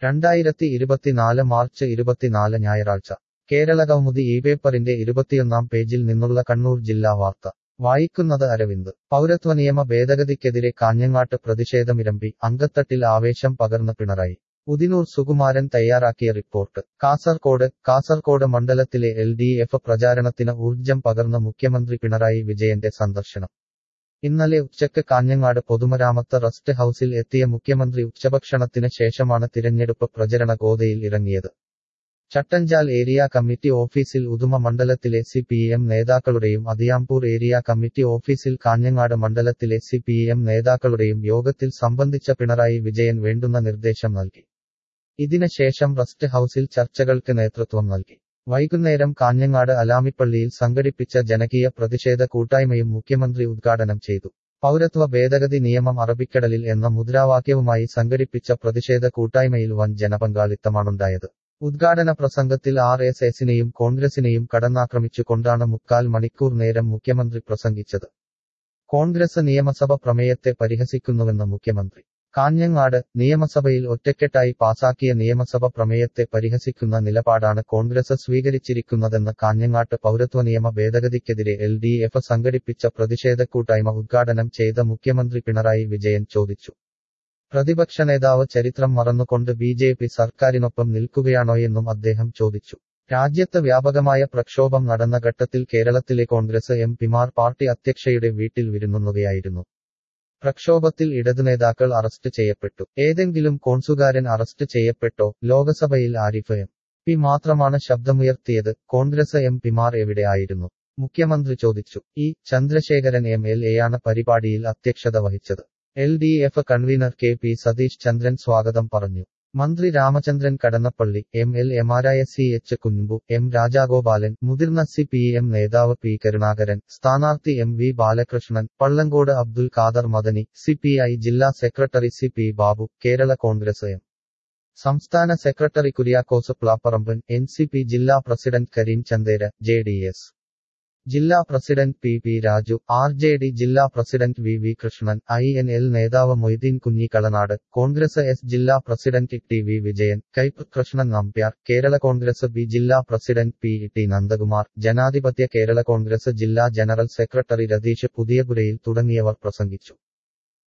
രണ്ടായിരത്തി ഇരുപത്തിനാല് മാർച്ച് ഇരുപത്തിനാല് ഞായറാഴ്ച കേരളകൗമുദി ഈ പേപ്പറിന്റെ ഇരുപത്തിയൊന്നാം പേജിൽ നിന്നുള്ള കണ്ണൂർ ജില്ലാ വാർത്ത വായിക്കുന്നത് അരവിന്ദ് പൗരത്വനിയമ ഭേദഗതിക്കെതിരെ കാഞ്ഞങ്ങാട്ട് പ്രതിഷേധമിരമ്പി അങ്കത്തട്ടിൽ ആവേശം പകർന്ന് പിണറായി ഉദിനൂർ സുകുമാരൻ തയ്യാറാക്കിയ റിപ്പോർട്ട് കാസർകോട് കാസർകോട് മണ്ഡലത്തിലെ എൽ ഡി എഫ് പ്രചാരണത്തിന് ഊർജം പകർന്ന മുഖ്യമന്ത്രി പിണറായി വിജയന്റെ സന്ദർശനം ഇന്നലെ ഉച്ചയ്ക്ക് കാഞ്ഞങ്ങാട് പൊതുമരാമത്ത് റസ്റ്റ് ഹൌസിൽ എത്തിയ മുഖ്യമന്ത്രി ഉച്ചഭക്ഷണത്തിന് ശേഷമാണ് തിരഞ്ഞെടുപ്പ് പ്രചരണ ഗോതയിൽ ഇറങ്ങിയത് ചട്ടഞ്ചാൽ ഏരിയ കമ്മിറ്റി ഓഫീസിൽ ഉദുമ മണ്ഡലത്തിലെ സി പി എം നേതാക്കളുടെയും അതിയാമ്പൂർ ഏരിയ കമ്മിറ്റി ഓഫീസിൽ കാഞ്ഞങ്ങാട് മണ്ഡലത്തിലെ സി പി എം നേതാക്കളുടെയും യോഗത്തിൽ സംബന്ധിച്ച പിണറായി വിജയൻ വേണ്ടുന്ന നിർദ്ദേശം നൽകി ഇതിന് ശേഷം റസ്റ്റ് ഹൌസിൽ ചർച്ചകൾക്ക് നേതൃത്വം നൽകി വൈകുന്നേരം കാഞ്ഞങ്ങാട് അലാമിപ്പള്ളിയിൽ സംഘടിപ്പിച്ച ജനകീയ പ്രതിഷേധ കൂട്ടായ്മയും മുഖ്യമന്ത്രി ഉദ്ഘാടനം ചെയ്തു പൗരത്വ ഭേദഗതി നിയമം അറബിക്കടലിൽ എന്ന മുദ്രാവാക്യവുമായി സംഘടിപ്പിച്ച പ്രതിഷേധ കൂട്ടായ്മയിൽ വൻ ജനപങ്കാളിത്തമാണുണ്ടായത് ഉദ്ഘാടന പ്രസംഗത്തിൽ ആർ എസ് എസിനെയും കോൺഗ്രസിനെയും കടന്നാക്രമിച്ചുകൊണ്ടാണ് മുക്കാൽ മണിക്കൂർ നേരം മുഖ്യമന്ത്രി പ്രസംഗിച്ചത് കോൺഗ്രസ് നിയമസഭ പ്രമേയത്തെ പരിഹസിക്കുന്നുവെന്ന് മുഖ്യമന്ത്രി കാഞ്ഞങ്ങാട് നിയമസഭയിൽ ഒറ്റക്കെട്ടായി പാസാക്കിയ നിയമസഭ പ്രമേയത്തെ പരിഹസിക്കുന്ന നിലപാടാണ് കോൺഗ്രസ് സ്വീകരിച്ചിരിക്കുന്നതെന്ന് കാഞ്ഞങ്ങാട്ട് പൗരത്വ നിയമ ഭേദഗതിക്കെതിരെ എൽ ഡി എഫ് സംഘടിപ്പിച്ച പ്രതിഷേധക്കൂട്ടായ്മ ഉദ്ഘാടനം ചെയ്ത മുഖ്യമന്ത്രി പിണറായി വിജയൻ ചോദിച്ചു പ്രതിപക്ഷ നേതാവ് ചരിത്രം മറന്നുകൊണ്ട് ബി ജെ പി സർക്കാരിനൊപ്പം നിൽക്കുകയാണോയെന്നും അദ്ദേഹം ചോദിച്ചു രാജ്യത്ത് വ്യാപകമായ പ്രക്ഷോഭം നടന്ന ഘട്ടത്തിൽ കേരളത്തിലെ കോൺഗ്രസ് എം പിമാർ പാർട്ടി അധ്യക്ഷയുടെ വീട്ടിൽ വിരുന്നുകയായിരുന്നു പ്രക്ഷോഭത്തിൽ ഇടതുനേതാക്കൾ അറസ്റ്റ് ചെയ്യപ്പെട്ടു ഏതെങ്കിലും കോൺസുകാരൻ അറസ്റ്റ് ചെയ്യപ്പെട്ടോ ലോകസഭയിൽ ആരിഫ് എം പി മാത്രമാണ് ശബ്ദമുയർത്തിയത് കോൺഗ്രസ് എം പിമാർ എവിടെ ആയിരുന്നു മുഖ്യമന്ത്രി ചോദിച്ചു ഇ ചന്ദ്രശേഖരൻ എം എൽ എയാണ് പരിപാടിയിൽ അധ്യക്ഷത വഹിച്ചത് L D F convener K P Satheesh Chandran സ്വാഗതം പറഞ്ഞു മന്ത്രി രാമചന്ദ്രൻ കടന്നപ്പള്ളി എം എൽ എമാരായ C H Kunhambu M Rajagopalan മുതിർന്ന സി പി എം നേതാവ് പി കരുണാകരൻ സ്ഥാനാർത്ഥി M V Balakrishnan Pallangode Abdul Khader Madani C P I ജില്ലാ secretary C P Babu Kerala Congress M സംസ്ഥാന secretary Kuriakose Plapparamban N C P ജില്ലാ president Kareem Chandera J D S ജില്ലാ president P P Raju R J D ജില്ലാ president V V Krishnan I N L നേതാവ് Moideen Kunhi Kalanad Congress S ജില്ലാ president T V Vijayan Kaipp Krishnan Nambiar Kerala Congress B ജില്ലാ president P T Nandakumar ജനാധിപത്യ കേരള കോൺഗ്രസ് ജില്ലാ general secretary Ratheesh പുതിയപുരയിൽ തുടങ്ങിയവർ പ്രസംഗിച്ചു